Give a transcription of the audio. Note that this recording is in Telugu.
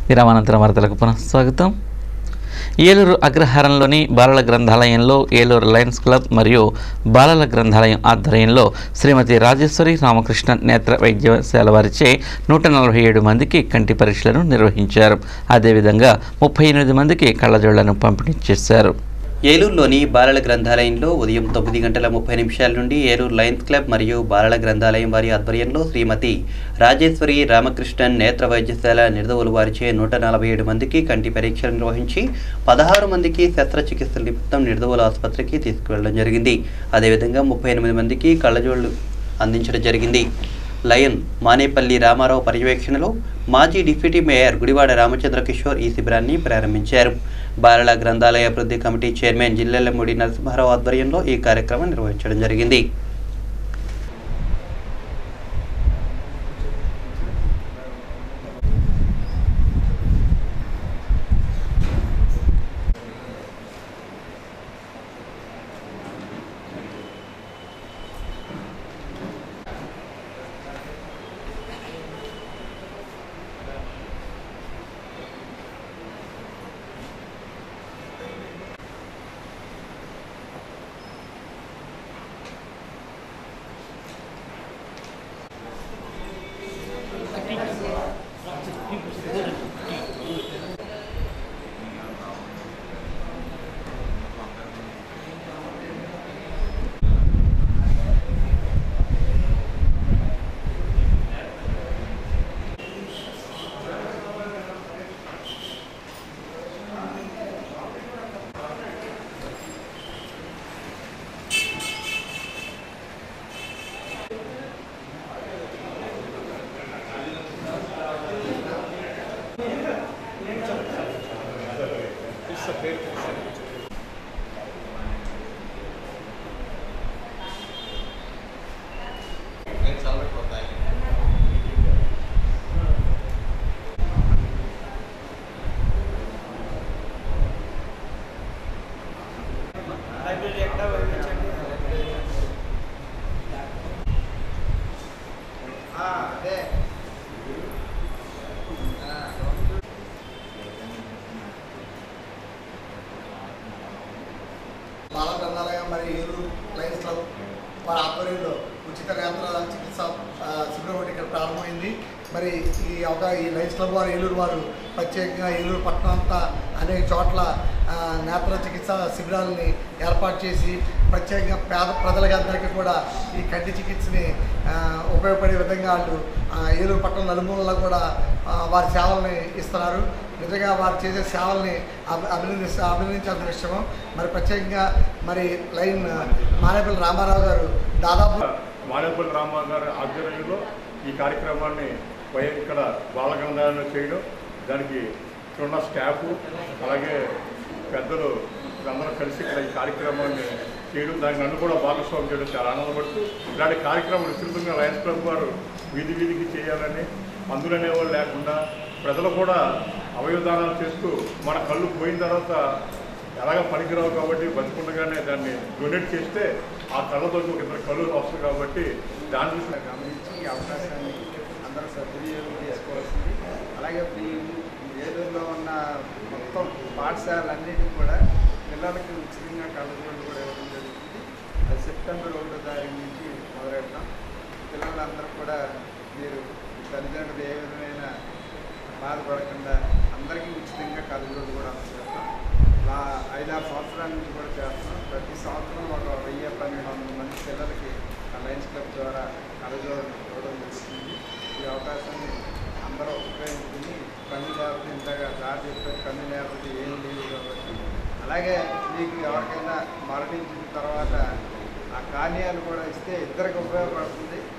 విరామానంతరం వార్తలకు పునః స్వాగతం ఏలూరు అగ్రహారంలోని బాలల గ్రంథాలయంలో ఏలూరు లయన్స్ క్లబ్ మరియు బాలల గ్రంథాలయం ఆధ్వర్యంలో శ్రీమతి రాజేశ్వరి రామకృష్ణ నేత్ర వైద్యశాల వారిచే నూట నలభై ఏడు మందికి కంటి పరీక్షలను నిర్వహించారు అదేవిధంగా ముప్పై ఎనిమిది మందికి కళ్ళజోళ్లను పంపిణీ చేశారు ఏలూరులోని బాలల గ్రంథాలయంలో ఉదయం తొమ్మిది గంటల ముప్పై నిమిషాల నుండి ఏలూరు లయన్స్ క్లబ్ మరియు బాలల గ్రంథాలయం వారి ఆధ్వర్యంలో శ్రీమతి రాజేశ్వరి రామకృష్ణన్ నేత్ర వైద్యశాల నిర్దవులు వారిచే నూట నలభై ఏడు మందికి కంటి పరీక్షలు నిర్వహించి పదహారు మందికి శస్త్రచికిత్సల నిమిత్తం నిర్దవుల ఆసుపత్రికి తీసుకువెళ్ళడం జరిగింది అదేవిధంగా ముప్పై ఎనిమిది మందికి కళ్ళజోళ్లు అందించడం జరిగింది లయన్ మానేపల్లి రామారావు పర్యవేక్షణలో మాజీ డిప్యూటీ మేయర్ గుడివాడ రామచంద్ర కిషోర్ ఈ శిబిరాన్ని ప్రారంభించారు బాలల గ్రంథాలయ అభివృద్ధి కమిటీ చైర్మన్ జిల్లెల్లమూడి నరసింహారావు ఆధ్వర్యంలో ఈ కార్యక్రమం నిర్వహించడం జరిగింది బాల గ్రంథాలయం మరియు ఏలూరు లయన్స్ క్లబ్ వారి ఆధ్వర్యంలో ఉచిత నేత్ర చికిత్స ఆ, శిబిరం ఒకటి ఇక్కడ ప్రారంభమైంది మరి ఈ అవగా ఈ లయన్స్ క్లబ్ వారు ఏలూరు వారు ప్రత్యేకంగా ఏలూరు పట్టణం అంతా అనేక చోట్ల ఆ, నేత్ర చికిత్స శిబిరాలని ఏర్పాటు చేసి ప్రత్యేకంగా పేద ప్రజలందరికీ కూడా ఈ కంటి చికిత్సని ఆ, ఉపయోగపడే విధంగా వాళ్ళు ఆ, ఏలూరు పట్టణం నలుమూలలో కూడా ఆ, వారి సేవల్ని ఇస్తున్నారు నిజంగా వారు చేసే సేవల్ని అభి- అభినందిస్తా అభినందించాల్సిన విషయం మరి ప్రత్యేకంగా మరి లైన్ మానేపల్లి రామారావు గారు దాదాపు మానేపల్లి రామారావు గారి ఆధ్వర్యంలో ఈ కార్యక్రమాన్ని వై- ఇక్కడ బాల గ్రంథాలయంలో చేయడం దానికి ఇక్కడ ఉన్న స్టాఫ్ అలాగే పెద్దలు అందరూ కలిసి ఇక్కడ ఈ కార్యక్రమాన్ని చేయడం దానికి నన్ను కూడా భాగస్వామ్యం చేయడం చాలా ఆనందపడుతూ ఇలాంటి కార్యక్రమం విస్తృతంగా లయన్స్ క్లబ్ వారు వీధి వీధికి చేయాలని మందులనే వాళ్ళు లేకుండా ప్రజలు కూడా అవయవదానాలు చేస్తూ మన కళ్ళు పోయిన తర్వాత ఎలాగ పనికిరావు కాబట్టి బతుకుండగానే దాన్ని డొనేట్ చేస్తే ఆ కళ్ళతో ఒక ఇద్దరు కళ్ళు వస్తుంది కాబట్టి దాని గురించి గమనించి ఈ అవకాశాన్ని అందరూ సద్వినియోగం చేసుకోవాల్సింది అలాగే ఈ ఏలూరులో ఉన్న మొత్తం పాఠశాలన్నిటికీ కూడా పిల్లలకి ఉచితంగా కళ్ళజోళ్ళు కూడా ఇవ్వడం జరుగుతుంది అది సెప్టెంబర్ ఒకటో తారీఖు నుంచి మొదలెడతాం పిల్లలందరూ కూడా మీరు తల్లిదండ్రులు ఏ విధమైన బాధపడకుండా అందరికీ ఉచితంగా కళ్ళజోళ్ళు కూడా అందజేస్తాం ఇలా ఐదారు సంవత్సరాల నుంచి కూడా చేస్తున్నాం ప్రతి సంవత్సరం ఒక వెయ్యి పన్నెండు వందల మంది పిల్లలకి ఆ లయన్స్ క్లబ్ ద్వారా కళ్ళజోళ్ళు ఇవ్వడం జరుగుతుంది ఈ అవకాశాన్ని అందరూ ఉపయోగించుకుని కన్ను లేకపోతే ఇంతగా సార్ చెప్పారు కన్ను లేకపోతే ఏం లేదు కాబట్టి అలాగే మీకు ఎవరికైనా మరణించిన తర్వాత ఆ కార్యాలు కూడా ఇస్తే ఇద్దరికి ఉపయోగపడుతుంది